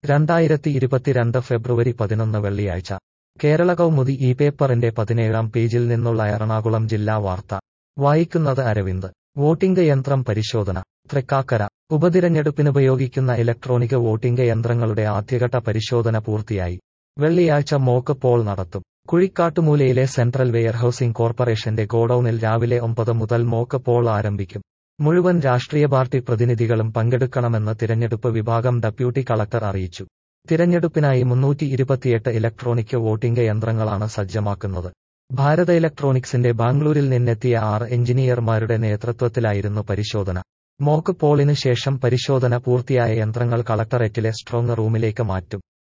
രണ്ടായിരത്തി ഇരുപത്തിരണ്ട് ഫെബ്രുവരി പതിനൊന്ന് വെള്ളിയാഴ്ച കേരള കൗമുദി ഈ പേപ്പറിന്റെ പതിനേഴാം പേജിൽ നിന്നുള്ള എറണാകുളം ജില്ലാ വാർത്ത വായിക്കുന്നത് അരവിന്ദ് വോട്ടിംഗ് യന്ത്രം പരിശോധന തൃക്കാക്കര ഉപതിരഞ്ഞെടുപ്പിനുപയോഗിക്കുന്ന ഇലക്ട്രോണിക് വോട്ടിംഗ് യന്ത്രങ്ങളുടെ ആദ്യഘട്ട പരിശോധന പൂർത്തിയായി വെള്ളിയാഴ്ച മോക്ക് പോൾ നടത്തും കുഴിക്കാട്ടുമൂലയിലെ സെൻട്രൽ വെയർഹൌസിംഗ് കോർപ്പറേഷന്റെ ഗോഡൌണിൽ രാവിലെ ഒമ്പത് മുതൽ മോക്ക് പോൾ ആരംഭിക്കും മുഴുവൻ രാഷ്ട്രീയ പാർട്ടി പ്രതിനിധികളും പങ്കെടുക്കണമെന്ന് തിരഞ്ഞെടുപ്പ് വിഭാഗം ഡെപ്യൂട്ടി കളക്ടർ അറിയിച്ചു തിരഞ്ഞെടുപ്പിനായി മുന്നൂറ്റി ഇരുപത്തിയെട്ട് ഇലക്ട്രോണിക് വോട്ടിംഗ് യന്ത്രങ്ങളാണ് സജ്ജമാക്കുന്നത് ഭാരത ഇലക്ട്രോണിക്സിന്റെ ബാംഗ്ലൂരിൽ നിന്നെത്തിയ ആറ് എഞ്ചിനീയർമാരുടെ നേതൃത്വത്തിലായിരുന്നു പരിശോധന മോക്ക് പോളിന് ശേഷം പരിശോധന പൂർത്തിയായ യന്ത്രങ്ങൾ കളക്ടറേറ്റിലെ സ്ട്രോങ് റൂമിലേക്ക് മാറ്റും